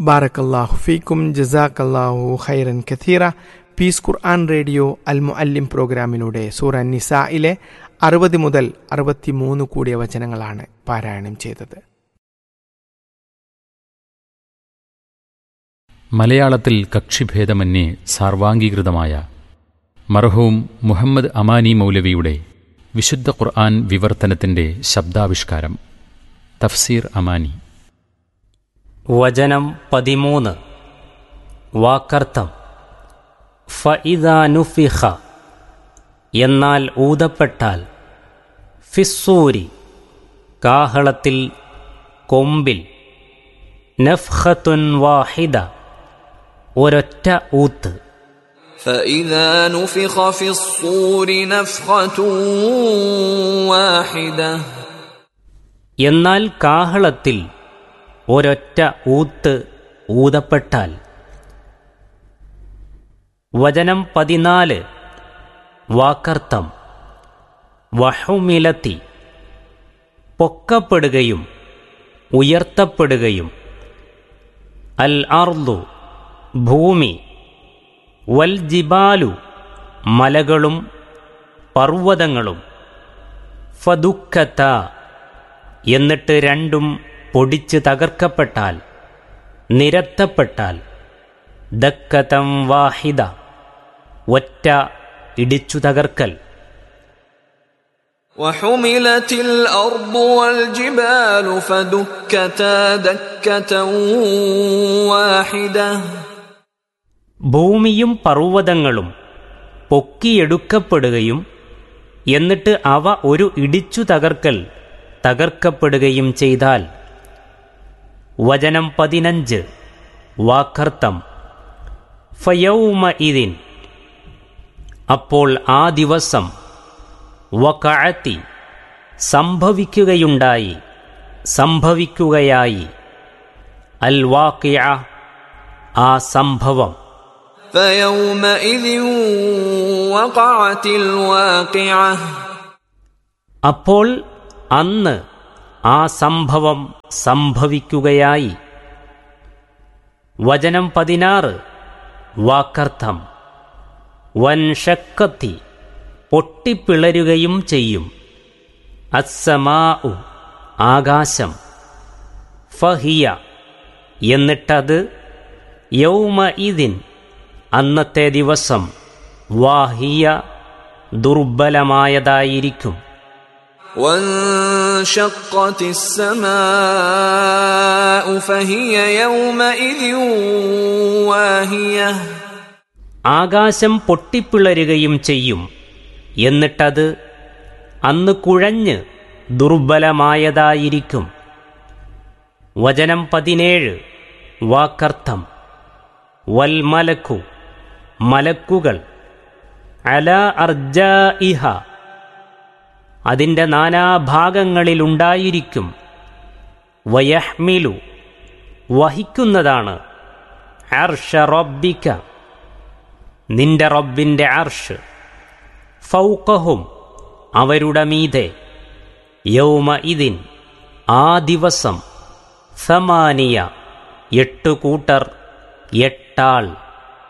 ബാറക്കല്ലാഹു ഫീക്കും ജസാക്കല്ലാഹു ഖൈറൻ കഥീറ പീസ് ഖുർആൻ റേഡിയോ അൽ മുഅല്ലിം പ്രോഗ്രാമിലൂടെ സൂറ നിസായിലെ അറുപത് മുതൽ അറുപത്തിമൂന്ന് കൂടിയ വചനങ്ങളാണ് പാരായണം ചെയ്തത് മലയാളത്തിൽ കക്ഷിഭേദമന്യേ സാർവാംഗീകൃതമായ മർഹൂം മുഹമ്മദ് അമാനി മൗലവിയുടെ വിശുദ്ധ ഖുർആൻ വിവർത്തനത്തിന്റെ ശബ്ദാവിഷ്കാരം തഫ്സീർ അമാനി വചനം പതിമൂന്ന് വാക്കർത്ഥം ഫഇദാനുഫിഖ എന്നാൽ ഊതപ്പെട്ടാൽ ഫിസ്സൂരി കാഹളത്തിൽ കൊമ്പിൽ നഫ്ഖത്തുൻ വാഹിദ ഒരൊറ്റ ഊത്ത് فإذا نفخ في الصور نفخة واحدة എന്നാൽ കാഹളത്തിൽ ഒരൊറ്റ ഊത്ത് ഊതപ്പെട്ടാൽ വചനം പതിനാല് വാക്കർത്ഥം വഹുമിലത്തി പൊക്കപ്പെടുകയും ഉയർത്തപ്പെടുകയും അൽ അർദു ഭൂമി വൽ ജിബാലു മലകളും പർവ്വതങ്ങളും ഫദുക്കത്ത എന്നിട്ട് രണ്ടും പൊടിച്ച് തകർക്കപ്പെട്ടാൽ നിരത്തപ്പെട്ടാൽ ദക്കതം വാഹിദ ഒറ്റ ഇടിച്ചു തകർക്കൽ وحملت الأرض والجبال فدكتا دكة واحدة ഭൂമിയും പർവ്വതങ്ങളും പൊക്കിയെടുക്കപ്പെടുകയും എന്നിട്ട് അവ ഒരു ഇടിച്ചു തകർക്കൽ തകർക്കപ്പെടുകയും ചെയ്താൽ വചനം പതിനഞ്ച് വാക്കർത്ഥം ഫയൗമ ഇതിൻ അപ്പോൾ ആ ദിവസം വകഅത്തി സംഭവിക്കുകയുണ്ടായി സംഭവിക്കുകയായി അൽ വാക്കിയ ആ സംഭവം فيومئذ وقعت الواقعة അപ്പോൾ അന്ന് ആ സംഭവം സംഭവിക്കുകയായി വചനം പതിനാറ് വാക്കർത്ഥം വൻഷക്കത്തി പൊട്ടിപ്പിളരുകയും ചെയ്യും അസ്സമാ ആകാശം ഫഹിയ എന്നിട്ടത് യൗമ ഇതിൻ അന്നത്തെ ദിവസം വാഹിയ ദുർബലമായതായിരിക്കും وانشقت السماء فهي يومئذ واهية ആകാശം പൊട്ടിപ്പിളരുകയും ചെയ്യും എന്നിട്ടത് അന്ന് കുഴഞ്ഞ് ദുർബലമായതായിരിക്കും വചനം പതിനേഴ് വാക്കർത്ഥം വൽമലക്കു മലക്കുകൾ അല അർജ ഇഹ അതിൻ്റെ നാനാഭാഗങ്ങളിലുണ്ടായിരിക്കും വയഹ്മിലു വഹിക്കുന്നതാണ് അർഷ റബ്ബിക്ക നിന്റെ റബ്ബിൻ്റെ അർഷ് ഫൗക്കഹും അവരുടെ മീതെ യൗമ ഇതിൻ ആ ദിവസം സമാനിയ എട്ട് കൂട്ടർ എട്ടാൾ